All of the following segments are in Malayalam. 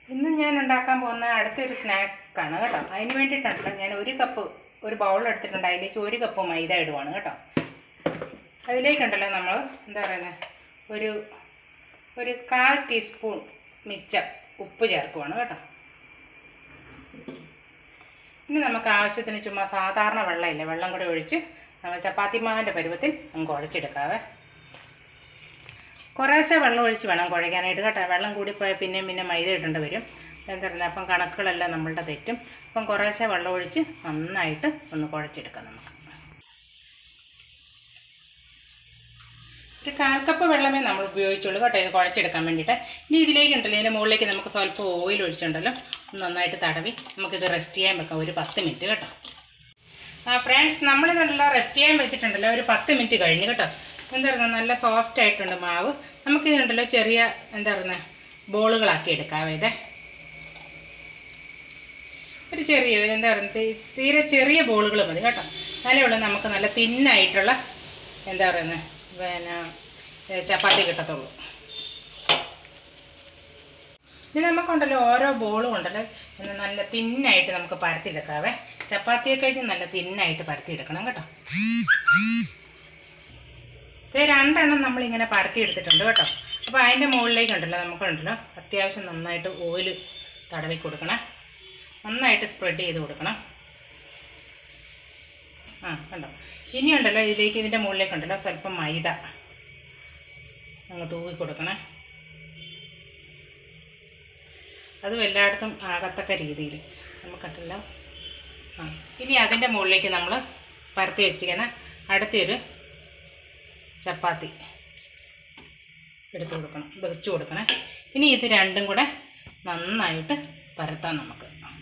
ഇന്ന് ഞാൻ ഉണ്ടാക്കാൻ പോകുന്ന അടുത്തൊരു സ്നാക്കാണ് കേട്ടോ അതിന് വേണ്ടിയിട്ടുണ്ടല്ലോ ഞാൻ ഒരു കപ്പ് ഒരു ബൗൾ എടുത്തിട്ടുണ്ട് അതിലേക്ക് ഒരു കപ്പ് മൈദ ഇടുവാണ് കേട്ടോ അതിലേക്കുണ്ടല്ലോ നമ്മൾ എന്താ പറയുന്നത് ഒരു ഒരു കാൽ ടീസ്പൂൺ മിച്ചം ഉപ്പ് ചേർക്കുവാണ് കേട്ടോ ഇനി നമുക്ക് ആവശ്യത്തിന് ചുമ്മാ സാധാരണ വെള്ളമില്ല വെള്ളം കൂടെ ഒഴിച്ച് നമ്മൾ ചപ്പാത്തി മാവിൻ്റെ പരുവത്തിൽ നമുക്ക് കുഴച്ചെടുക്കാവേ കുറേശ്ശെ വെള്ളം ഒഴിച്ച് വേണം കുഴയ്ക്കാനായിട്ട് കേട്ടോ വെള്ളം കൂടിപ്പോയാൽ പിന്നെയും പിന്നെ മൈദ ഇടേണ്ടി വരും എന്താ പറയുന്നത് അപ്പം കണക്കുകളെല്ലാം നമ്മളുടെ തെറ്റും അപ്പം കുറേശ്ശെ വെള്ളം ഒഴിച്ച് നന്നായിട്ട് ഒന്ന് കുഴച്ചെടുക്കാം നമുക്ക് ഒരു കാൽ കപ്പ് വെള്ളമേ നമ്മൾ ഉപയോഗിച്ചുള്ളൂ കേട്ടോ ഇത് കുഴച്ചെടുക്കാൻ വേണ്ടിയിട്ട് ഇനി ഇതിലേക്ക് ഉണ്ടല്ലോ ഇതിൻ്റെ മുകളിലേക്ക് നമുക്ക് സ്വല്പം ഓയിൽ ഒഴിച്ചുണ്ടല്ലോ ഒന്ന് നന്നായിട്ട് തടവി നമുക്കിത് റെസ്റ്റ് ചെയ്യാൻ വെക്കാം ഒരു പത്ത് മിനിറ്റ് കേട്ടോ ആ ഫ്രണ്ട്സ് നമ്മളിതുണ്ടല്ലോ റെസ്റ്റ് ചെയ്യാൻ വെച്ചിട്ടുണ്ടല്ലോ ഒരു പത്ത് മിനിറ്റ് കഴിഞ്ഞ് കേട്ടോ എന്താ പറയുക നല്ല സോഫ്റ്റ് ആയിട്ടുണ്ട് മാവ് നമുക്കിതുണ്ടല്ലോ ചെറിയ എന്താ പറയുന്നത് ബോളുകളാക്കി എടുക്കാവേ ഇതേ ഒരു ചെറിയ ഒരു എന്താ പറയുക തീ- തീരെ ചെറിയ ബോളുകൾ മതി കേട്ടോ നല്ലയുള്ളൂ നമുക്ക് നല്ല തിന്നായിട്ടുള്ള എന്താ പറയുന്നത് പിന്നെ ഏ, ചപ്പാത്തി കിട്ടത്തുള്ളൂ ഇനി നമുക്കുണ്ടല്ലോ ഓരോ ബോളും ഉണ്ടല്ലോ ഒന്ന് നല്ല തിന്നായിട്ട് നമുക്ക് പരത്തിയെടുക്കാവേ ചപ്പാത്തിയെ കഴിഞ്ഞ് നല്ല തിന്നായിട്ട് പരത്തിയെടുക്കണം കേട്ടോ ഇത് രണ്ടെണ്ണം നമ്മളിങ്ങനെ പരത്തിയെടുത്തിട്ടുണ്ട് കേട്ടോ അപ്പോൾ അതിൻ്റെ മുകളിലേക്കുണ്ടല്ലോ നമുക്കുണ്ടല്ലോ അത്യാവശ്യം നന്നായിട്ട് ഓയിൽ തടവി കൊടുക്കണം നന്നായിട്ട് സ്പ്രെഡ് ചെയ്ത് കൊടുക്കണം ആ കണ്ടോ ഇനിയുണ്ടല്ലോ ഇതിലേക്ക് ഇതിൻ്റെ മുകളിലേക്കുണ്ടല്ലോ സ്വല്പം മൈദ അങ്ങ് തൂവി കൊടുക്കണേ അതും എല്ലായിടത്തും ആകത്തക്ക രീതിയിൽ നമുക്കുണ്ടല്ലോ ആ ഇനി അതിൻ്റെ മുകളിലേക്ക് നമ്മൾ പരത്തി വെച്ചിരിക്കുന്ന അടുത്തൊരു ചപ്പാത്തി എടുത്തു കൊടുക്കണം വെച്ച് കൊടുക്കണം ഇനി ഇത് രണ്ടും കൂടെ നന്നായിട്ട് പരത്താം നമുക്ക്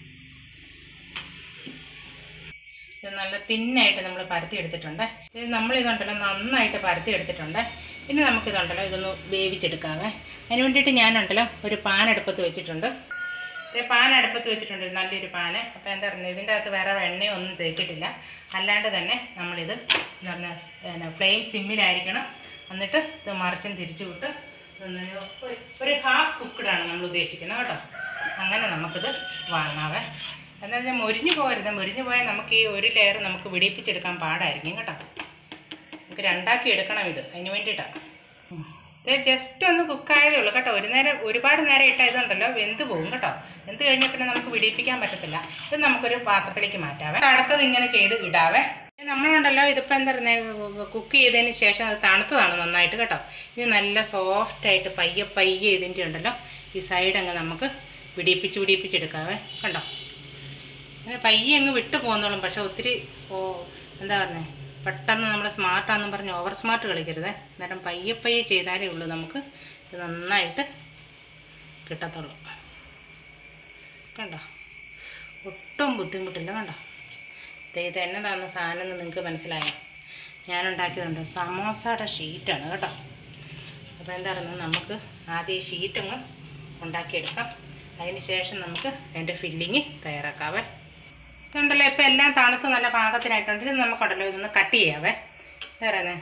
ഇത് നല്ല തിന്നായിട്ട് നമ്മൾ പരത്തി എടുത്തിട്ടുണ്ട് ഇത് നമ്മളിതുണ്ടല്ലോ നന്നായിട്ട് പരത്തി എടുത്തിട്ടുണ്ട് ഇനി നമുക്കിതുണ്ടല്ലോ ഇതൊന്ന് വേവിച്ചെടുക്കാവേ അതിന് വേണ്ടിയിട്ട് ഞാനുണ്ടല്ലോ ഒരു പാൻ അടുപ്പത്ത് വെച്ചിട്ടുണ്ട് ഇത് പാൻ അടുപ്പത്ത് വെച്ചിട്ടുണ്ട് നല്ലൊരു പാന് അപ്പോൾ എന്താ പറയുന്നത് ഇതിൻ്റെ അകത്ത് വേറെ എണ്ണയോ ഒന്നും തേച്ചിട്ടില്ല അല്ലാണ്ട് തന്നെ നമ്മളിത് എന്താ പറഞ്ഞാൽ ഫ്ലെയിം സിമ്മിലായിരിക്കണം എന്നിട്ട് ഇത് മറിച്ചും തിരിച്ചു വിട്ട് ഇതൊന്ന് ഒരു- ഒരു ഹാഫ് കുക്കഡാണ് നമ്മൾ ഉദ്ദേശിക്കുന്നത് കേട്ടോ അങ്ങനെ നമുക്കിത് വാങ്ങാവേ എന്താ വെച്ചാൽ മുരിഞ്ഞു പോകരുത് മുരിഞ്ഞു പോയാൽ നമുക്ക് ഈ ഒരു ലെയർ നമുക്ക് വിടിപ്പിച്ചെടുക്കാൻ പാടായിരിക്കും കേട്ടോ നമുക്ക് രണ്ടാക്കി എടുക്കണം ഇത് അതിന് വേണ്ടിയിട്ടാണ് ഇത് ജസ്റ്റ് ഒന്ന് കുക്കായതേ ഉള്ളൂ കേട്ടോ ഒരു നേരം ഒരുപാട് നേരം ഇട്ടാൽ ഇതുണ്ടല്ലോ വെന്ത് പോകും കേട്ടോ വെന്ത് കഴിഞ്ഞാൽ പിന്നെ നമുക്ക് വിടിപ്പിക്കാൻ പറ്റത്തില്ല ഇത് നമുക്കൊരു പാത്രത്തിലേക്ക് മാറ്റാവേ അടുത്തത് ഇങ്ങനെ ചെയ്ത് ഇടാവേ നമ്മളുണ്ടല്ലോ ഇതിപ്പോൾ എന്താ പറയുന്നത് കുക്ക് ചെയ്തതിന് ശേഷം അത് തണുത്തതാണ് നന്നായിട്ട് കേട്ടോ ഇത് നല്ല സോഫ്റ്റായിട്ട് പയ്യെ പയ്യെ ഇതിൻ്റെ ഉണ്ടല്ലോ ഈ സൈഡ് അങ്ങ് നമുക്ക് വിടിപ്പിച്ച് വിടിപ്പിച്ചെടുക്കാവേ കണ്ടോ അങ്ങനെ പയ്യെ അങ്ങ് വിട്ടു പോകുന്നോളും പക്ഷെ ഒത്തിരി ഓ എന്താ പറഞ്ഞേ പെട്ടെന്ന് നമ്മൾ സ്മാർട്ടാണെന്നും പറഞ്ഞ് ഓവർ സ്മാർട്ട് കളിക്കരുത് അന്നേരം പയ്യെ പയ്യെ ചെയ്താലേ ഉള്ളൂ നമുക്ക് ഇത് നന്നായിട്ട് കിട്ടത്തുള്ളൂ കണ്ടോ ഒട്ടും ബുദ്ധിമുട്ടില്ല കണ്ടോ ദേ ഇത് എന്നതാണെന്ന് സാധനം എന്ന് നിങ്ങൾക്ക് മനസ്സിലായോ ഞാനുണ്ടാക്കിയതുണ്ട് സമോസയുടെ ഷീറ്റാണ് കേട്ടോ അപ്പോൾ എന്താ പറയുന്നത് നമുക്ക് ആദ്യം ഈ ഷീറ്റ് അങ്ങ് ഉണ്ടാക്കിയെടുക്കാം അതിന് ശേഷം നമുക്ക് അതിൻ്റെ ഫില്ലിങ് തയ്യാറാക്കാവേ ഇതുണ്ടല്ലോ ഇപ്പോൾ എല്ലാം തണുത്ത് നല്ല പാകത്തിനായിട്ടുണ്ട് ഇത് നമുക്കുണ്ടല്ലോ ഇതൊന്ന് കട്ട് ചെയ്യാവേ വേറെ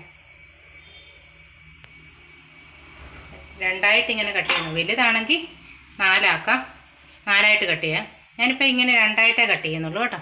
രണ്ടായിട്ട് ഇങ്ങനെ കട്ട് ചെയ്യണം വലുതാണെങ്കിൽ നാലാക്കാം നാലായിട്ട് കട്ട് ചെയ്യാം ഞാനിപ്പോൾ ഇങ്ങനെ രണ്ടായിട്ടേ കട്ട് ചെയ്യുന്നുള്ളൂ കേട്ടോ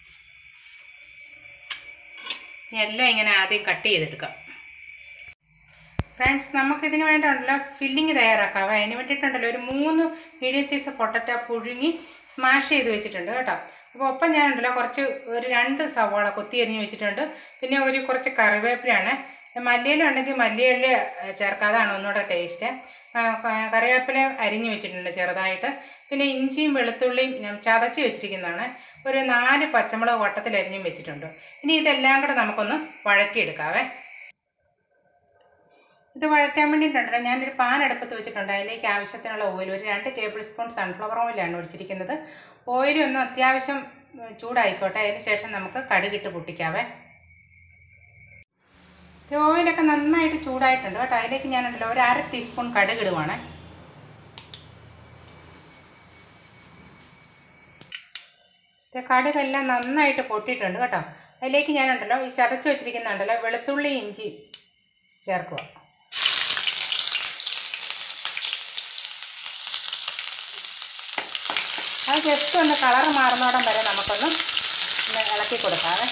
ഇനി എല്ലാം ഇങ്ങനെ ആദ്യം കട്ട് ചെയ്തെടുക്കാം ഫ്രണ്ട്സ് നമുക്കിതിന് വേണ്ടിയുണ്ടല്ലോ ഫില്ലിങ് തയ്യാറാക്കാം അതിന് വേണ്ടിയിട്ടുണ്ടല്ലോ ഒരു മൂന്ന് മീഡിയം സൈസ് പൊട്ടറ്റോ പുഴുങ്ങി സ്മാഷ് ചെയ്ത് വെച്ചിട്ടുണ്ട് കേട്ടോ അപ്പോൾ ഒപ്പം ഞാനുണ്ടല്ലോ കുറച്ച് ഒരു രണ്ട് സവാള കൊത്തി എരിഞ്ഞ് വെച്ചിട്ടുണ്ട് പിന്നെ ഒരു കുറച്ച് കറിവേപ്പിലാണ് മല്ലിയില ഉണ്ടെങ്കിൽ മല്ലിയില ചേർക്കാതാണ് ഒന്നുകൂടെ ടേസ്റ്റ് കറിവേപ്പില അരിഞ്ഞ് വെച്ചിട്ടുണ്ട് ചെറുതായിട്ട് പിന്നെ ഇഞ്ചിയും വെളുത്തുള്ളിയും ഞാൻ ചതച്ച് വെച്ചിരിക്കുന്നതാണ് ഒരു നാല് പച്ചമുളക് വട്ടത്തിൽ അരിഞ്ഞും വെച്ചിട്ടുണ്ട് ഇനി ഇതെല്ലാം കൂടെ നമുക്കൊന്ന് വഴറ്റിയെടുക്കാവേ ഇത് വഴറ്റാൻ വേണ്ടിയിട്ടുണ്ടല്ലോ ഞാനൊരു പാൻ അടുപ്പത്ത് വെച്ചിട്ടുണ്ട് അതിലേക്ക് ആവശ്യത്തിനുള്ള ഓയിൽ ഒരു രണ്ട് ടേബിൾ സ്പൂൺ സൺഫ്ലവർ ഓയിലാണ് ഒഴിച്ചിരിക്കുന്നത് ഓയിൽ ഒന്ന് അത്യാവശ്യം ഉം, ചൂടായിക്കോട്ടെ അതിന് ശേഷം നമുക്ക് കടുകിട്ട് പൊട്ടിക്കാവേ ഇത് ഓയിലൊക്കെ നന്നായിട്ട് ചൂടായിട്ടുണ്ട് കേട്ടോ അതിലേക്ക് ഞാനുണ്ടല്ലോ ഒരു അര ടീസ്പൂൺ കടുക് ഇടുവാണ് ഇത് കടുകെല്ലാം നന്നായിട്ട് പൊട്ടിയിട്ടുണ്ട് കേട്ടോ അതിലേക്ക് ഞാനുണ്ടല്ലോ ഈ ചതച്ച് വെച്ചിരിക്കുന്നുണ്ടല്ലോ വെളുത്തുള്ളി ഇഞ്ചി ചേർക്കുക അത് ജസ്റ്റ് ഒന്ന് കളർ മാറുന്നോടം വരെ നമുക്കൊന്ന് ഒന്ന് ഇളക്കി കൊടുക്കാവേ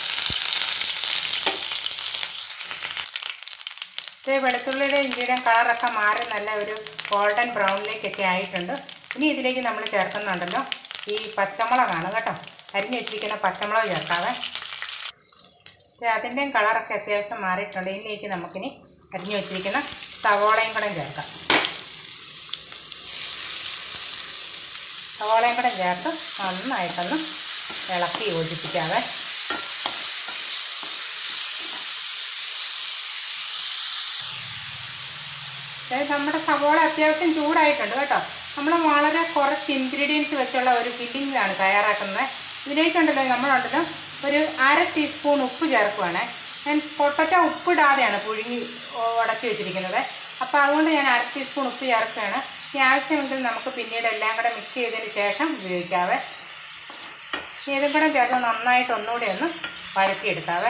ഇത് വെളുത്തുള്ളിയുടെ ഇഞ്ചിയുടെയും കളറൊക്കെ മാറി നല്ല ഒരു ഗോൾഡൻ ബ്രൗണിലേക്കൊക്കെ ആയിട്ടുണ്ട് ഇനി ഇതിലേക്ക് നമ്മൾ ചേർക്കുന്നുണ്ടല്ലോ ഈ പച്ചമുളകാണ് കേട്ടോ അരിഞ്ഞ് വെച്ചിരിക്കുന്ന പച്ചമുളക് ചേർക്കാവേ ഇത് അതിൻ്റെയും കളറൊക്കെ അത്യാവശ്യം മാറിയിട്ടുണ്ട് ഇതിലേക്ക് നമുക്കിനി അരിഞ്ഞ് വെച്ചിരിക്കുന്ന സവോളയും കൂടെ ചേർക്കാം സവോളയും കൂടെ ചേർത്ത് നന്നായിട്ടൊന്ന് ഇളക്കി യോജിപ്പിക്കാവേ അതായത് നമ്മുടെ സവോള അത്യാവശ്യം ചൂടായിട്ടുണ്ട് കേട്ടോ നമ്മൾ വളരെ കുറച്ച് ഇൻഗ്രീഡിയൻസ് വെച്ചുള്ള ഒരു ഫില്ലിംഗാണ് തയ്യാറാക്കുന്നത് ഇതിലേക്കുണ്ടല്ലോ നമ്മളുണ്ടല്ലോ ഒരു അര ടീസ്പൂൺ ഉപ്പ് ചേർക്കുവാണ് ഞാൻ പൊട്ടറ്റ ഉപ്പിടാതെയാണ് പുഴുങ്ങി ഉടച്ച് വെച്ചിരിക്കുന്നത് അപ്പോൾ അതുകൊണ്ട് ഞാൻ അര ടീസ്പൂൺ ഉപ്പ് ചേർക്കുകയാണ് ഈ ആവശ്യമെങ്കിൽ നമുക്ക് പിന്നീട് എല്ലാം കൂടെ മിക്സ് ചെയ്തതിന് ശേഷം ഉപയോഗിക്കാവേ ഇനി ഇതും കൂടെ ചേർത്ത് നന്നായിട്ട് ഒന്നുകൂടി ഒന്ന് വഴറ്റിയെടുക്കാവേ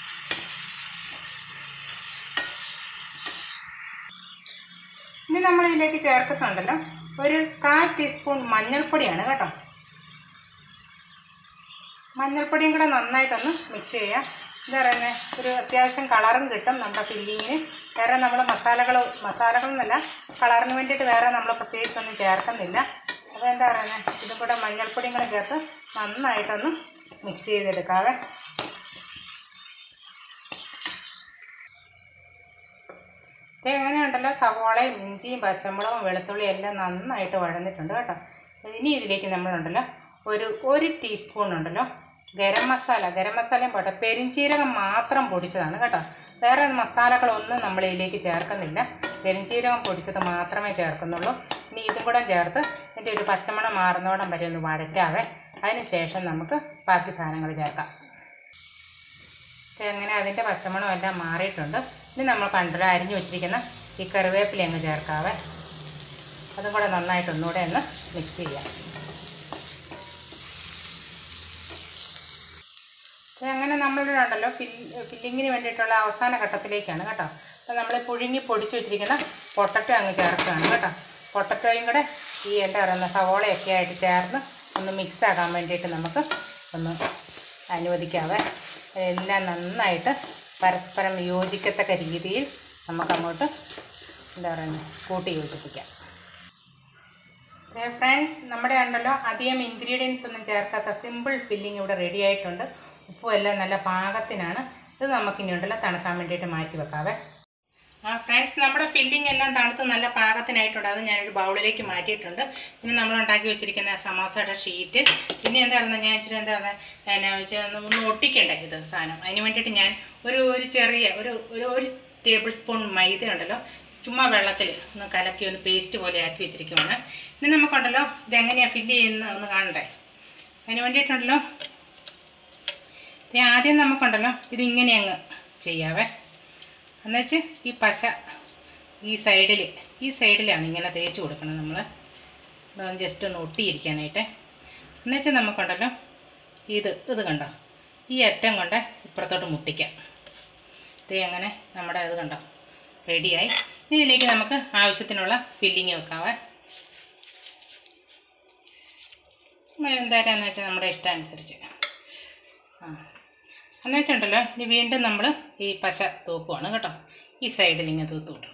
ഇനി നമ്മൾ ഇതിലേക്ക് ചേർക്കുന്നുണ്ടല്ലോ ഒരു കാൽ ടീസ്പൂൺ മഞ്ഞൾപ്പൊടിയാണ് കേട്ടോ മഞ്ഞൾപ്പൊടിയും കൂടെ നന്നായിട്ടൊന്ന് മിക്സ് ചെയ്യാം എന്താ പറയുന്നത് ഒരു അത്യാവശ്യം കളറും കിട്ടും നമ്മുടെ ഫില്ലിങ്ങിന് വേറെ നമ്മൾ മസാലകൾ മസാലകളെന്നല്ല കളറിന് വേണ്ടിയിട്ട് വേറെ നമ്മൾ പ്രത്യേകിച്ചൊന്നും ചേർക്കുന്നില്ല അതെന്താ പറയുന്നത് ഇതും കൂടെ മഞ്ഞൾപ്പൊടിയും കൂടെ ചേർത്ത് നന്നായിട്ടൊന്ന് മിക്സ് ചെയ്തെടുക്കാവേ ഇത് എങ്ങനെയുണ്ടല്ലോ സവോളയും ഇഞ്ചിയും പച്ചമുളകും വെളുത്തുള്ളിയും എല്ലാം നന്നായിട്ട് വഴന്നിട്ടുണ്ട് കേട്ടോ ഇനി ഇതിലേക്ക് നമ്മളുണ്ടല്ലോ ഒരു ഒരു ടീസ്പൂൺ ഉണ്ടല്ലോ ഗരം മസാല ഗരം മസാലയും പോട്ടെ പെരിഞ്ചീരകം മാത്രം പൊടിച്ചതാണ് കേട്ടോ വേറെ മസാലകളൊന്നും നമ്മൾ ഇതിലേക്ക് ചേർക്കുന്നില്ല പെരിഞ്ചീരകം പൊടിച്ചത് മാത്രമേ ചേർക്കുന്നുള്ളൂ ഇനി ഇതും കൂടെ ചേർത്ത് ഇതിൻ്റെ ഒരു പച്ചമണം മാറുന്നോടം വരെ ഒന്ന് വഴറ്റാവേ അതിന് ശേഷം നമുക്ക് ബാക്കി സാധനങ്ങൾ ചേർക്കാം അങ്ങനെ അതിൻ്റെ പച്ചമണം എല്ലാം മാറിയിട്ടുണ്ട് ഇനി നമ്മൾ കണ്ടല്ലോ അരിഞ്ഞു വെച്ചിരിക്കുന്ന ഈ കറിവേപ്പില അങ്ങ് ചേർക്കാവേ അതും കൂടെ നന്നായിട്ട് ഒന്നുകൂടെ ഒന്ന് മിക്സ് ചെയ്യാം ഇത് അങ്ങനെ നമ്മളിവിടെ ഉണ്ടല്ലോ ഫിൽ ഫില്ലിങ്ങിന് വേണ്ടിയിട്ടുള്ള അവസാന ഘട്ടത്തിലേക്കാണ് കേട്ടോ അപ്പോൾ നമ്മൾ പുഴുങ്ങി പൊടിച്ച് വെച്ചിരിക്കുന്ന പൊട്ടറ്റോ അങ്ങ് ചേർക്കുകയാണ് കേട്ടോ പൊട്ടറ്റോയും കൂടെ ഈ എന്താ പറയുന്ന സവോളയൊക്കെ ആയിട്ട് ചേർന്ന് ഒന്ന് മിക്സ് ആക്കാൻ വേണ്ടിയിട്ട് നമുക്ക് ഒന്ന് അനുവദിക്കാവേ എല്ലാം നന്നായിട്ട് പരസ്പരം യോജിക്കത്തക്ക രീതിയിൽ നമുക്കങ്ങോട്ട് എന്താ പറയുന്നത് കൂട്ടി യോജിപ്പിക്കാം ഫ്രണ്ട്സ് നമ്മുടെ ഉണ്ടല്ലോ അധികം ഇൻഗ്രീഡിയൻസ് ഒന്നും ചേർക്കാത്ത സിമ്പിൾ ഫില്ലിംഗ് ഇവിടെ റെഡി ആയിട്ടുണ്ട് ഉപ്പും എല്ലാം നല്ല പാകത്തിനാണ് ഇത് നമുക്കിനി ഉണ്ടല്ലോ തണുക്കാൻ വേണ്ടിയിട്ട് മാറ്റി വെക്കാവേ ആ ഫ്രണ്ട്സ് നമ്മുടെ ഫില്ലിംഗ് എല്ലാം തണുത്ത് നല്ല പാകത്തിനായിട്ടുണ്ട് അത് ഞാനൊരു ബൗളിലേക്ക് മാറ്റിയിട്ടുണ്ട് പിന്നെ നമ്മൾ ഉണ്ടാക്കി വെച്ചിരിക്കുന്ന സമോസയുടെ ഷീറ്റ് പിന്നെ എന്തായിരുന്നു ഞാൻ ഇച്ചിരി എന്താ എന്നാ വെച്ചാൽ ഒന്ന് ഒട്ടിക്കണ്ടേ ഇത് സാധനം അതിന് വേണ്ടിയിട്ട് ഞാൻ ഒരു ഒരു ചെറിയ ഒരു ഒരു ഒരു ടേബിൾ സ്പൂൺ മൈദ ഉണ്ടല്ലോ ചുമ്മാ വെള്ളത്തിൽ ഒന്ന് കലക്കി ഒന്ന് പേസ്റ്റ് പോലെ ആക്കി വെച്ചിരിക്കുവാണ് ഇനി നമുക്കുണ്ടല്ലോ ഇതെങ്ങനെയാണ് ഫില്ല് ചെയ്യുന്നത് ഒന്ന് കാണണ്ടേ അതിന് വേണ്ടിയിട്ടുണ്ടല്ലോ ഇത് ആദ്യം നമുക്കുണ്ടല്ലോ ഇതിങ്ങനെ അങ്ങ് ചെയ്യാവേ എന്നുവെച്ച് ഈ പശ ഈ സൈഡിൽ ഈ സൈഡിലാണ് ഇങ്ങനെ തേച്ച് കൊടുക്കണം നമ്മൾ ഒന്ന് ജസ്റ്റ് ഒന്ന് ഒട്ടിയിരിക്കാനായിട്ട് എന്നുവെച്ചാൽ നമുക്കുണ്ടല്ലോ ഇത് ഇത് കണ്ടോ ഈ അറ്റം കൊണ്ട് ഇപ്പുറത്തോട്ട് മുട്ടിക്കാം ഇത് അങ്ങനെ നമ്മുടെ ഇത് കണ്ടോ റെഡിയായി ഇനി ഇതിലേക്ക് നമുക്ക് ആവശ്യത്തിനുള്ള ഫില്ലിങ് വെക്കാവേ എന്തായാലും വെച്ചാൽ നമ്മുടെ ഇഷ്ടം അനുസരിച്ച് ആ എന്ന് വെച്ചിട്ടുണ്ടല്ലോ ഇനി വീണ്ടും നമ്മൾ ഈ പശ തൂക്കുവാണ് കേട്ടോ ഈ സൈഡിൽ ഇങ്ങനെ തൂത്ത് വിട്ടണം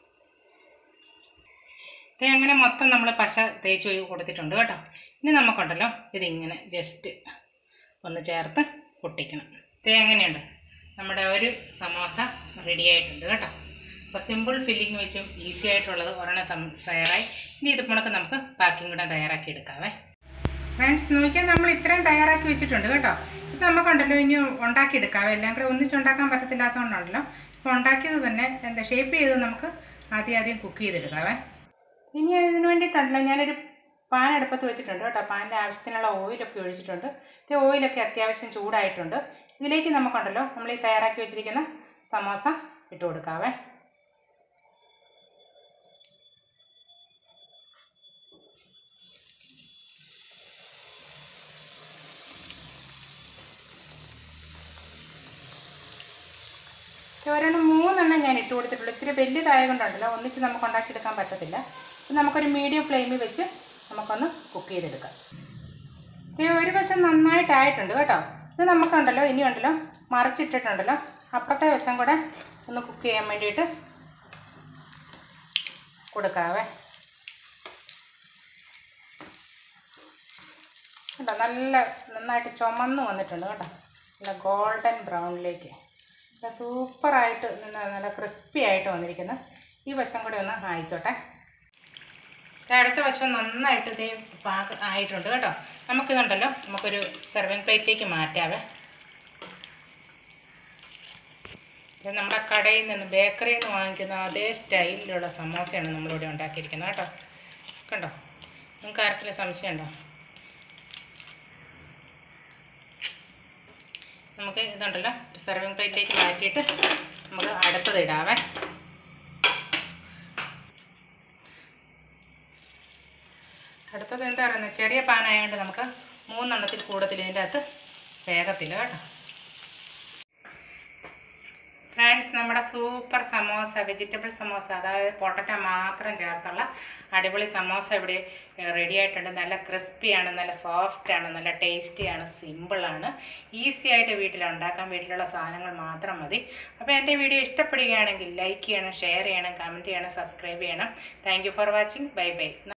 ഇത് അങ്ങനെ മൊത്തം നമ്മൾ പശ തേച്ച് പോയി കൊടുത്തിട്ടുണ്ട് കേട്ടോ ഇനി നമുക്കുണ്ടല്ലോ ഇതിങ്ങനെ ജസ്റ്റ് ഒന്ന് ചേർത്ത് പൊട്ടിക്കണം ഇത് എങ്ങനെയുണ്ട് നമ്മുടെ ഒരു സമോസ റെഡി ആയിട്ടുണ്ട് കേട്ടോ അപ്പോൾ സിമ്പിൾ ഫില്ലിങ് വെച്ചും ഈസി ആയിട്ടുള്ളത് ഒരെണ്ണം തം തയ്യാറായി ഇനി ഇത് കണക്ക് നമുക്ക് ബാക്കിയും കൂടെ തയ്യാറാക്കി എടുക്കാവേ ഫ്രണ്ട്സ് നോക്കിയാൽ നമ്മൾ ഇത്രയും തയ്യാറാക്കി വെച്ചിട്ടുണ്ട് കേട്ടോ ഇത് നമുക്കുണ്ടല്ലോ ഇനി ഉണ്ടാക്കിയെടുക്കാവേ എല്ലാം കൂടെ ഒന്നിച്ചുണ്ടാക്കാൻ പറ്റത്തില്ലാത്തതുകൊണ്ടുണ്ടല്ലോ ഇപ്പോൾ ഉണ്ടാക്കിയത് തന്നെ എന്താ ഷേപ്പ് ചെയ്ത് നമുക്ക് ആദ്യം ആദ്യം കുക്ക് ചെയ്തെടുക്കാവേ ഇനി ഇതിന് വേണ്ടിയിട്ടുണ്ടല്ലോ ഞാനൊരു പാൻ അടുപ്പത്ത് വെച്ചിട്ടുണ്ട് കേട്ടോ പാനിൻ്റെ ആവശ്യത്തിനുള്ള ഓയിലൊക്കെ ഒഴിച്ചിട്ടുണ്ട് ഇത് ഓയിലൊക്കെ അത്യാവശ്യം ചൂടായിട്ടുണ്ട് ഇതിലേക്ക് നമുക്കുണ്ടല്ലോ നമ്മൾ ഈ തയ്യാറാക്കി വെച്ചിരിക്കുന്ന സമോസ ഇട്ട് കൊടുക്കാവേ ഒരെണ്ണം മൂന്നെണ്ണം ഞാൻ ഇട്ട് കൊടുത്തിട്ടുള്ളൂ ഇത്തിരി വലുതായതുകൊണ്ടുണ്ടല്ലോ ഒന്നിച്ച് നമുക്ക് ഉണ്ടാക്കിയെടുക്കാൻ പറ്റത്തില്ല അപ്പം നമുക്കൊരു മീഡിയം ഫ്ലെയിമിൽ വെച്ച് നമുക്കൊന്ന് കുക്ക് ചെയ്തെടുക്കാം ഇത് ഒരു വശം നന്നായിട്ടായിട്ടുണ്ട് കേട്ടോ ഇത് നമുക്കുണ്ടല്ലോ ഇനിയുണ്ടല്ലോ മറിച്ചിട്ടിട്ടുണ്ടല്ലോ അപ്പുറത്തെ വശം കൂടെ ഒന്ന് കുക്ക് ചെയ്യാൻ വേണ്ടിയിട്ട് കൊടുക്കാവേ കേട്ടോ നല്ല നന്നായിട്ട് ചുമന്ന് വന്നിട്ടുണ്ട് കേട്ടോ നല്ല ഗോൾഡൻ ബ്രൗണിലേക്ക് നല്ല സൂപ്പറായിട്ട് നിന്ന് നല്ല ക്രിസ്പി ആയിട്ട് വന്നിരിക്കുന്നു ഈ വശം കൂടെ ഒന്ന് ആയിക്കോട്ടെ ഇത് അടുത്ത വശം നന്നായിട്ട് ഇതേ പാക ആയിട്ടുണ്ട് കേട്ടോ നമുക്കിതുണ്ടല്ലോ നമുക്കൊരു സെർവിങ് പ്ലേറ്റിലേക്ക് മാറ്റാവേ ഇത് നമ്മുടെ കടയിൽ നിന്ന് ബേക്കറിയിൽ നിന്ന് വാങ്ങിക്കുന്ന അതേ സ്റ്റൈലിലുള്ള സമോസയാണ് നമ്മളിവിടെ ഉണ്ടാക്കിയിരിക്കുന്നത് കേട്ടോ കണ്ടോ നിങ്ങൾക്ക് ആർക്കെങ്കിലും സംശയമുണ്ടോ നമുക്ക് ഇതുണ്ടല്ലോ ഒരു സെർവിങ് പ്ലേറ്റിലേക്ക് മാറ്റിയിട്ട് നമുക്ക് അടുത്തത് ഇടാവേ അടുത്തത് എന്താ പറയുന്നത് ചെറിയ പാനായതുകൊണ്ട് നമുക്ക് മൂന്നെണ്ണത്തിൽ കൂടുതൽ ഇതിൻ്റെ അകത്ത് വേഗത്തില്ല കേട്ടോ ഫ്രണ്ട്സ് നമ്മുടെ സൂപ്പർ സമോസ വെജിറ്റബിൾ സമോസ അതായത് പൊട്ടറ്റോ മാത്രം ചേർത്തുള്ള അടിപൊളി സമോസ ഇവിടെ റെഡി ആയിട്ടുണ്ട് നല്ല ക്രിസ്പിയാണ് നല്ല സോഫ്റ്റാണ് നല്ല ടേസ്റ്റിയാണ് സിമ്പിളാണ് ഈസി ആയിട്ട് വീട്ടിൽ ഉണ്ടാക്കാൻ വീട്ടിലുള്ള സാധനങ്ങൾ മാത്രം മതി അപ്പോൾ എൻ്റെ വീഡിയോ ഇഷ്ടപ്പെടുകയാണെങ്കിൽ ലൈക്ക് ചെയ്യണം ഷെയർ ചെയ്യണം കമൻറ്റ് ചെയ്യണം സബ്സ്ക്രൈബ് ചെയ്യണം thank for watching bye by